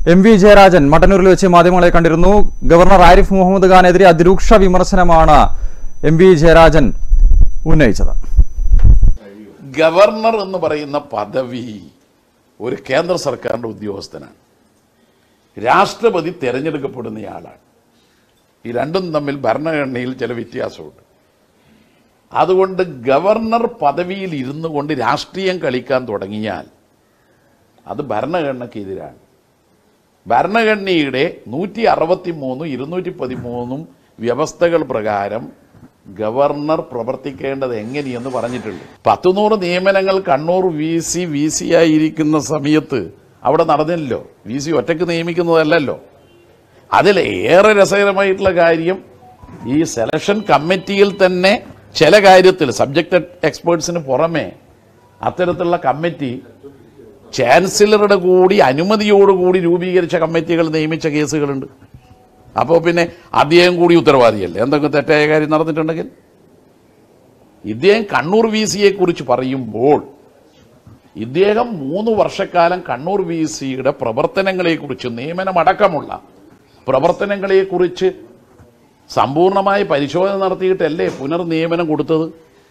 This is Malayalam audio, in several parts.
എം വി ജയരാജൻ മട്ടന്നൂരിൽ വെച്ച് മാധ്യമങ്ങളെ കണ്ടിരുന്നു ഗവർണർ ആരിഫ് മുഹമ്മദ് ഖാനെതിരെ അതിരൂക്ഷ വിമർശനമാണ് എം വി ജയരാജൻ ഉന്നയിച്ചത് ഗവർണർ എന്ന് പറയുന്ന പദവി ഒരു കേന്ദ്ര സർക്കാരിന്റെ ഉദ്യോഗസ്ഥനാണ് രാഷ്ട്രപതി തിരഞ്ഞെടുക്കപ്പെടുന്നയാളാണ് ഈ രണ്ടും തമ്മിൽ ഭരണഘടനയിൽ ചില വ്യത്യാസമുണ്ട് അതുകൊണ്ട് ഗവർണർ പദവിയിൽ ഇരുന്നു കൊണ്ട് രാഷ്ട്രീയം കളിക്കാൻ തുടങ്ങിയാൽ അത് ഭരണഘടനയ്ക്കെതിരാണ് ഭരണഘടനയുടെ നൂറ്റി അറുപത്തി മൂന്നും ഇരുന്നൂറ്റി പതിമൂന്നും വ്യവസ്ഥകൾ പ്രകാരം ഗവർണർ പ്രവർത്തിക്കേണ്ടത് എങ്ങനെയെന്ന് പറഞ്ഞിട്ടുണ്ട് പത്തുനൂറ് നിയമനങ്ങൾ Kannur V C V C ആയിരിക്കുന്ന സമയത്ത് അവിടെ നടന്നില്ലല്ലോ വി സി ഒറ്റയ്ക്ക് നിയമിക്കുന്നതല്ലല്ലോ അതിൽ ഏറെ രസകരമായിട്ടുള്ള കാര്യം ഈ സെലക്ഷൻ കമ്മിറ്റിയിൽ തന്നെ ചില കാര്യത്തിൽ സബ്ജക്ട് എക്സ്പേർട്സിന് പുറമെ അത്തരത്തിലുള്ള കമ്മിറ്റി ചാൻസലറുടെ കൂടി അനുമതിയോടുകൂടി രൂപീകരിച്ച കമ്മിറ്റികൾ നിയമിച്ച കേസുകളുണ്ട് അപ്പോൾ പിന്നെ അദ്ദേഹം കൂടി ഉത്തരവാദിയല്ലേ എന്തെങ്കിലും തെറ്റായ കാര്യം നടന്നിട്ടുണ്ടെങ്കിൽ ഇദ്ദേഹം കണ്ണൂർ വി സിയെ കുറിച്ച് പറയുമ്പോൾ ഇദ്ദേഹം മൂന്ന് വർഷക്കാലം കണ്ണൂർ വി സിയുടെ പ്രവർത്തനങ്ങളെക്കുറിച്ച് നിയമനമടക്കമുള്ള പ്രവർത്തനങ്ങളെക്കുറിച്ച് സമ്പൂർണമായ പരിശോധന നടത്തിയിട്ടല്ലേ പുനർനിയമനം കൊടുത്തത്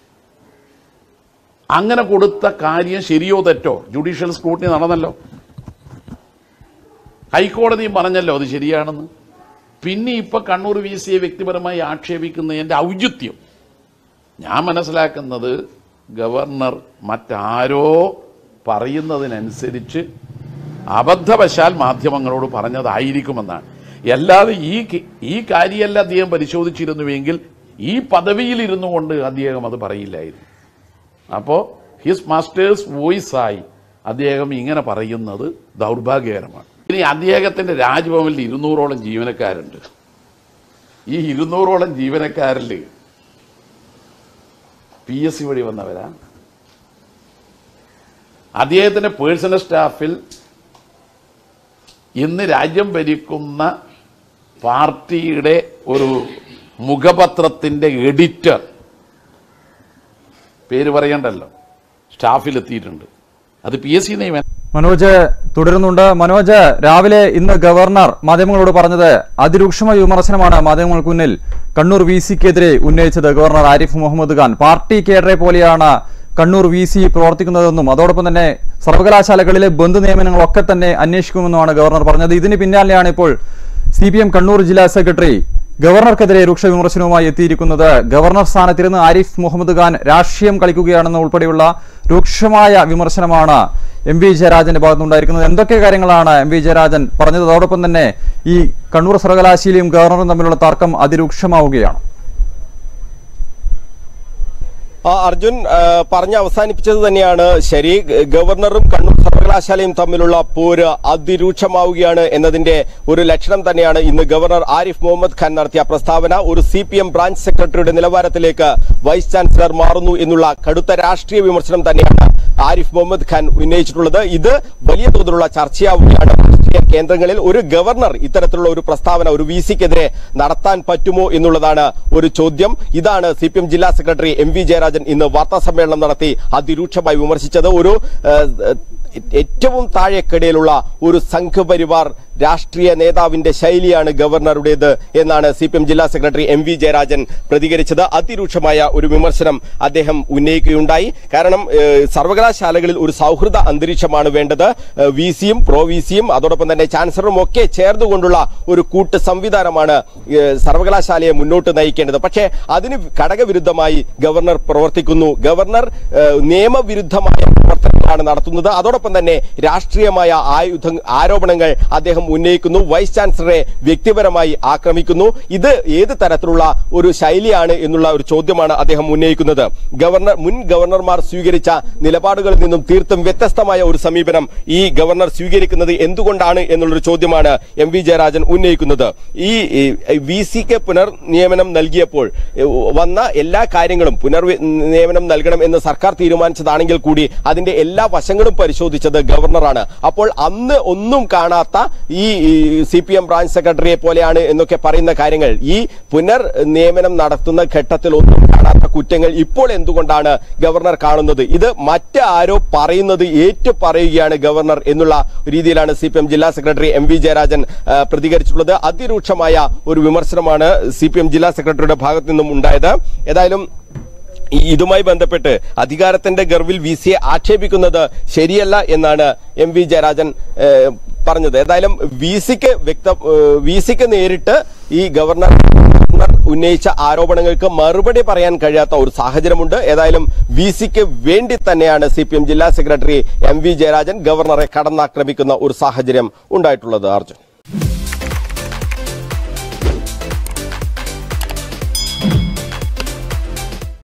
അങ്ങനെ കൊടുത്ത കാര്യം ശരിയോ തെറ്റോ ജുഡീഷ്യൽ സ്ക്രൂട്ടിനി നടന്നല്ലോ ഹൈക്കോടതിയും പറഞ്ഞല്ലോ അത് ശരിയാണെന്ന് പിന്നെ ഇപ്പൊ കണ്ണൂർ വി സിയെ വ്യക്തിപരമായി ആക്ഷേപിക്കുന്നതിന്റെ ഔചിത്യം ഞാൻ മനസ്സിലാക്കുന്നത് ഗവർണർ മറ്റാരോ പറയുന്നതിനനുസരിച്ച് അബദ്ധവശാൽ മാധ്യമങ്ങളോട് പറഞ്ഞതായിരിക്കുമെന്നാണ് അല്ലാതെ ഈ കി- ഈ കാര്യമല്ല അദ്ദേഹം പരിശോധിച്ചിരുന്നുവെങ്കിൽ ഈ പദവിയിൽ ഇരുന്നു കൊണ്ട് അദ്ദേഹം അത് പറയില്ലായിരുന്നു അപ്പോൾ ഹിസ് മാസ്റ്റേഴ്സ് വോയിസ് ആയി അദ്ദേഹം ഇങ്ങനെ പറയുന്നത് ദൗർഭാഗ്യകരമാണ് ഇനി അദ്ദേഹത്തിന്റെ രാജ്ഭവനിൽ ഇരുന്നൂറോളം ജീവനക്കാരുണ്ട് ഈ ഇരുന്നൂറോളം ജീവനക്കാരിൽ പി എസ് സി വഴി വന്നവരാ അദ്ദേഹത്തിന്റെ പേഴ്സണൽ സ്റ്റാഫിൽ ഇന്ന് രാജ്യം ഭരിക്കുന്ന പാർട്ടിയുടെ ഒരു മുഖപത്രത്തിന്റെ എഡിറ്റർ പേര് പറയണ്ടല്ലോ സ്റ്റാഫിലെത്തിയിട്ടുണ്ട് അത് പി എസ് സി നിയമനം മനോജ് തുടരുന്നുണ്ട് മനോജ് രാവിലെ ഇന്ന് ഗവർണർ മാധ്യമങ്ങളോട് പറഞ്ഞത് അതിരൂക്ഷമായ വിമർശനമാണ് മാധ്യമങ്ങൾക്ക് മുന്നിൽ കണ്ണൂർ വി സിക്കെതിരെ ഉന്നയിച്ചത് ഗവർണർ ആരിഫ് മുഹമ്മദ് ഖാൻ പാർട്ടി കേഡറെ പോലെയാണ് കണ്ണൂർ വി സി പ്രവർത്തിക്കുന്നതെന്നും അതോടൊപ്പം തന്നെ സർവകലാശാലകളിലെ ബന്ധു നിയമനങ്ങളൊക്കെ തന്നെ അന്വേഷിക്കുമെന്നുമാണ് ഗവർണർ പറഞ്ഞത് ഇതിന് പിന്നാലെയാണ് ഇപ്പോൾ സി പി എം കണ്ണൂർ ജില്ലാ സെക്രട്ടറി ഗവർണർക്കെതിരെ രൂക്ഷ വിമർശനവുമായി എത്തിയിരിക്കുന്നത് ഗവർണർ സ്ഥാനത്തിരുന്ന് ആരിഫ് മുഹമ്മദ് ഖാൻ രാഷ്ട്രീയം കളിക്കുകയാണെന്ന് ഉൾപ്പെടെയുള്ള രൂക്ഷമായ വിമർശനമാണ് എം വി ജയരാജന്റെ ഭാഗത്തുനിന്നുണ്ടായിരിക്കുന്നത് എന്തൊക്കെ കാര്യങ്ങളാണ് എം വി ജയരാജൻ പറഞ്ഞത് അതോടൊപ്പം തന്നെ ഈ കണ്ണൂർ സർവകലാശാലയും ഗവർണറും തമ്മിലുള്ള തർക്കം അതിരൂക്ഷമാവുകയാണ് ആ, അർജുൻ ആ, പറഞ്ഞ് അവസാനിപ്പിച്ചത് തന്നെയാണ് ശരി ഗ- ഗവർണറും കണ്ണൂർ സർവകലാശാലയും തമ്മിലുള്ള പോര് അതിരൂക്ഷമാവുകയാണ് എന്നതിന്റെ ഒരു ലക്ഷണം തന്നെയാണ് ഇന്ന് ഗവർണർ ആരിഫ് മുഹമ്മദ് ഖാൻ നടത്തിയ പ്രസ്താവന ഒരു സി പി എം ബ്രാഞ്ച് സെക്രട്ടറിയുടെ നിലവാരത്തിലേക്ക് വൈസ് ചാൻസലർ മാറുന്നു എന്നുള്ള കടുത്ത രാഷ്ട്രീയ വിമർശനം തന്നെയാണ് ആരിഫ് മുഹമ്മദ് ഖാൻ ഉന്നയിച്ചിട്ടുള്ളത് ഇത് വലിയ തോതിലുള്ള ചർച്ചയാവുകയാണ് രാഷ്ട്രീയ കേന്ദ്രങ്ങളിൽ ഒരു ഗവർണർ ഇത്തരത്തിലുള്ള ഒരു പ്രസ്താവന ഒരു വി സിക്കെതിരെ നടത്താൻ പറ്റുമോ എന്നുള്ളതാണ് ഒരു ചോദ്യം ഇതാണ് സി പി എം ജില്ലാ സെക്രട്ടറി എം വി ജയരാജൻ ഇന്ന് വാർത്താ സമ്മേളനം നടത്തി അതിരൂക്ഷമായി വിമർശിച്ചത് ഒരു ഏഹ്, ഏറ്റവും താഴെക്കിടയിലുള്ള ഒരു സംഘപരിവാർ രാഷ്ട്രീയ നേതാവിന്റെ ശൈലിയാണ് ഗവർണറുടേത് എന്നാണ് സി പി എം ജില്ലാ സെക്രട്ടറി എം വി ജയരാജൻ പ്രതികരിച്ചത് അതിരൂക്ഷമായ ഒരു വിമർശനം അദ്ദേഹം ഉന്നയിക്കുകയുണ്ടായി കാരണം ഏഹ്, സർവകലാശാലകളിൽ ഒരു സൗഹൃദ അന്തരീക്ഷമാണ് വേണ്ടത് വി സിയും പ്രോ വി സിയും അതോടൊപ്പം തന്നെ ചാൻസലറും ഒക്കെ ചേർന്നുകൊണ്ടുള്ള ഒരു കൂട്ട് സംവിധാനമാണ് ഏഹ്, സർവകലാശാലയെ മുന്നോട്ട് നയിക്കേണ്ടത് പക്ഷേ അതിന് ഘടകവിരുദ്ധമായി ഗവർണർ പ്രവർത്തിക്കുന്നു ഗവർണർ ഏഹ്, നിയമവിരുദ്ധമായ പ്രവർത്തനങ്ങളാണ് നടത്തുന്നത് അതോടൊപ്പം തന്നെ രാഷ്ട്രീയമായ ആയുധ ആരോപണങ്ങൾ അദ്ദേഹം ഉന്നയിക്കുന്നു വൈസ് ചാൻസലറെ വ്യക്തിപരമായി ആക്രമിക്കുന്നു ഇത് ഏത് തരത്തിലുള്ള ഒരു ശൈലിയാണ് എന്നുള്ള ഒരു ചോദ്യമാണ് അദ്ദേഹം ഉന്നയിക്കുന്നത് ഗവർണർ മുൻ ഗവർണർമാർ സ്വീകരിച്ച നിലപാടുകളിൽ നിന്നും തീർത്തും വ്യത്യസ്തമായ ഒരു സമീപനം ഈ ഗവർണർ സ്വീകരിക്കുന്നത് എന്തുകൊണ്ടാണ് എന്നുള്ളൊരു ചോദ്യമാണ് എം വി ജയരാജൻ ഉന്നയിക്കുന്നത് ഈ വി സിക്ക് പുനർനിയമനം നൽകിയപ്പോൾ ഏ, വന്ന എല്ലാ കാര്യങ്ങളും പുനർ നിയമനം നൽകണം എന്ന് സർക്കാർ തീരുമാനിച്ചതാണെങ്കിൽ കൂടി അതിന്റെ എല്ലാ വശങ്ങളും പരിശോധിച്ചത് ഗവർണറാണ് അപ്പോൾ അന്ന് ഒന്നും കാണാത്ത ഈ സി പി എം ബ്രാഞ്ച് സെക്രട്ടറിയെ പോലെയാണ് എന്നൊക്കെ പറയുന്ന കാര്യങ്ങൾ ഈ പുനർ നിയമനം നടത്തുന്ന ഘട്ടത്തിൽ ഒന്നും കാണാത്ത കുറ്റങ്ങൾ ഇപ്പോൾ എന്തുകൊണ്ടാണ് ഗവർണർ കാണുന്നത് ഇത് മറ്റാരോ പറയുന്നത് ഏറ്റു പറയുകയാണ് ഗവർണർ എന്നുള്ള രീതിയിലാണ് സി ജില്ലാ സെക്രട്ടറി എം വി ജയരാജൻ ആ, പ്രതികരിച്ചിട്ടുള്ളത് അതിരൂക്ഷമായ ഒരു വിമർശനമാണ് സി ജില്ലാ സെക്രട്ടറിയുടെ ഭാഗത്തു നിന്നും ഉണ്ടായത് ഏതായാലും ഈ- ഇതുമായി ബന്ധപ്പെട്ട് അധികാരത്തിന്റെ ഗർവിൽ വി സിയെ ആക്ഷേപിക്കുന്നത് ശരിയല്ല എന്നാണ് എം വി ജയരാജൻ ഏഹ്, പറഞ്ഞത് ഏതായാലും വി സിക്ക് വ്യക്ത വി സിക്ക് നേരിട്ട് ഈ ഗവർണർ ഗവർണർ ഉന്നയിച്ച ആരോപണങ്ങൾക്ക് മറുപടി പറയാൻ കഴിയാത്ത ഒരു സാഹചര്യമുണ്ട് ഏതായാലും വി സിക്ക് വേണ്ടി തന്നെയാണ് സി ജില്ലാ സെക്രട്ടറി എം വി ജയരാജൻ ഗവർണറെ കടന്നാക്രമിക്കുന്ന ഒരു സാഹചര്യം ഉണ്ടായിട്ടുള്ളത് അർജുൻ